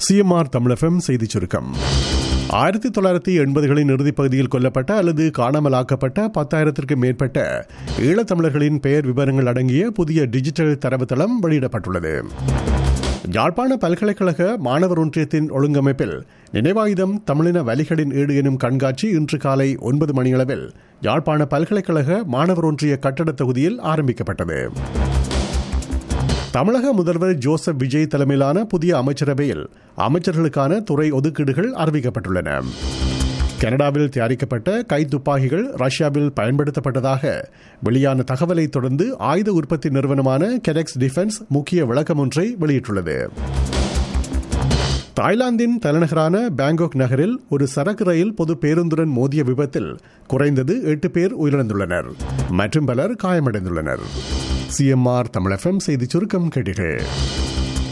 CMR தமிழகம் செய்திச் சுருக்கம் ஆயிரத்தி தொள்ளாயிரத்தி எண்பதுகளின் இறுதிப் பகுதியில் கொல்லப்பட்ட அல்லது காணாமலாக்கப்பட்ட பத்தாயிரத்திற்கும் மேற்பட்ட ஈழத்தமிழர்களின் பெயர் விவரங்கள் அடங்கிய புதிய டிஜிட்டல் தரவுத்தளம் வெளியிடப்பட்டுள்ளது யாழ்ப்பாண பல்கலைக்கழக மாணவர் ஒன்றியத்தின் ஒழுங்கமைப்பில் நினைவாயுதம் தமிழின வலிகளின் ஈடு எனும் கண்காட்சி இன்று காலை ஒன்பது மணியளவில் யாழ்ப்பாண பல்கலைக்கழக மாணவர் ஒன்றிய கட்டடத் தொகுதியில் ஆரம்பிக்கப்பட்டது தமிழக முதல்வர் ஜோசப் விஜய் தலைமையிலான புதிய அமைச்சரவையில் அமைச்சர்களுக்கான துறை ஒதுக்கீடுகள் அறிவிக்கப்பட்டுள்ளன கனடாவில் தயாரிக்கப்பட்ட கைத்துப்பாக்கிகள் ரஷ்யாவில் பயன்படுத்தப்பட்டதாக வெளியான தகவலை தொடர்ந்து ஆயுத உற்பத்தி நிறுவனமான கெடெக்ஸ் டிஃபென்ஸ் முக்கிய விளக்கம் ஒன்றை வெளியிட்டுள்ளது தாய்லாந்தின் தலைநகரான பாங்காக் நகரில் ஒரு சரக்கு ரயில் பொது பேருந்துடன் மோதிய விபத்தில் குறைந்தது எட்டு பேர் உயிரிழந்துள்ளனர் மற்றும் பலர் காயமடைந்துள்ளனர் சிஎம்ஆர் தமிழ் எஃப்எம் செய்திச் சுருக்கம் கேட்டீர்கள்